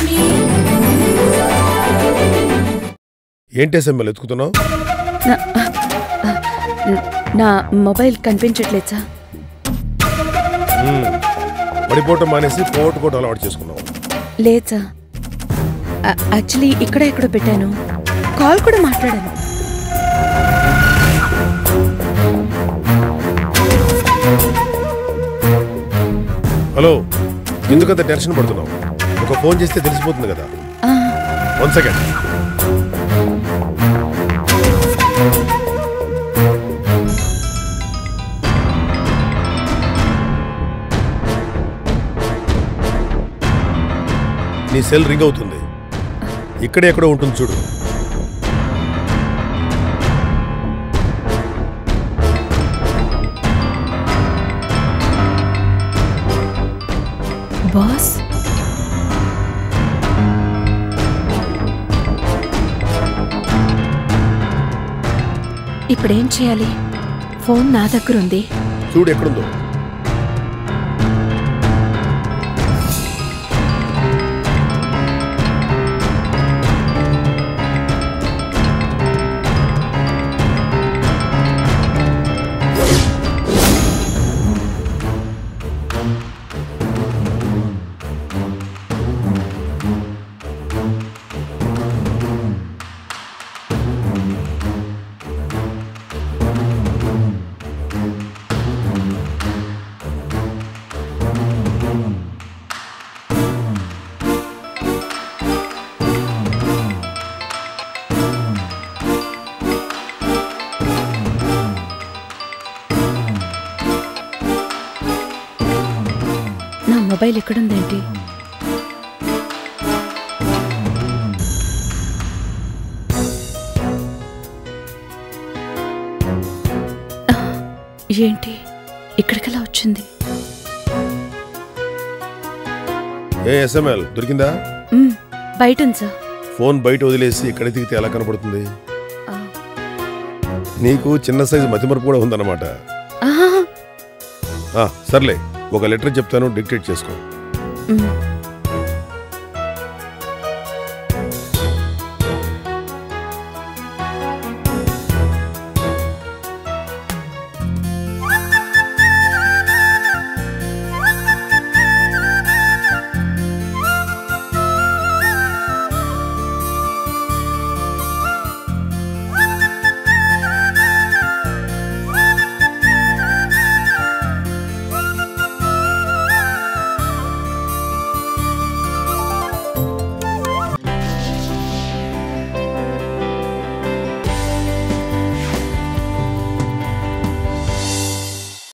ఏంటి ఎస్ఎంఎల్ ఎత్తుకుతున్నావు నా- నా మొబైల్ కనిపించట్లేదు సార్ పడిపోవటం మానేసి పోగొట్టుకోవటం అలవాటు చేసుకున్నావు లేదు సార్ ఆ- యాక్చువల్లీ ఇక్కడ ఎక్కడో పెట్టాను కాల్ కూడా మాట్లాడాను హలో ఎందుకంత టెన్షన్ పడుతున్నావు ఒక ఫోన్ చేస్తే తెలిసిపోతుంది కదా ఆ, వన్ సెకండ్ నీ సెల్ రింగ్ అవుతుంది ఇక్కడే ఎక్కడో ఉంటుంది చూడు బాస్ ఇప్పుడేం చేయాలి ఫోన్ నా దగ్గర ఉంది చూడు ఎక్కడుందో నా మొబైల్ ఎక్కడుందేంటి ఆ, ఏంటి ఇక్కడికెలా వచ్చింది ఏ ఎస్ఎంఎల్ దొరికిందా మ్, బయట ఉంది సార్ ఫోన్ బయట వదిలేసి ఇక్కడ దిగితే ఎలా కనపడుతుంది ఆ, నీకు చిన్న సైజు మతిమరుపు కూడా ఉందన్నమాట ఆహా, ఆ, సర్లే ఒక లెటర్ చెప్తాను డిక్టేట్ చేసుకో మ్,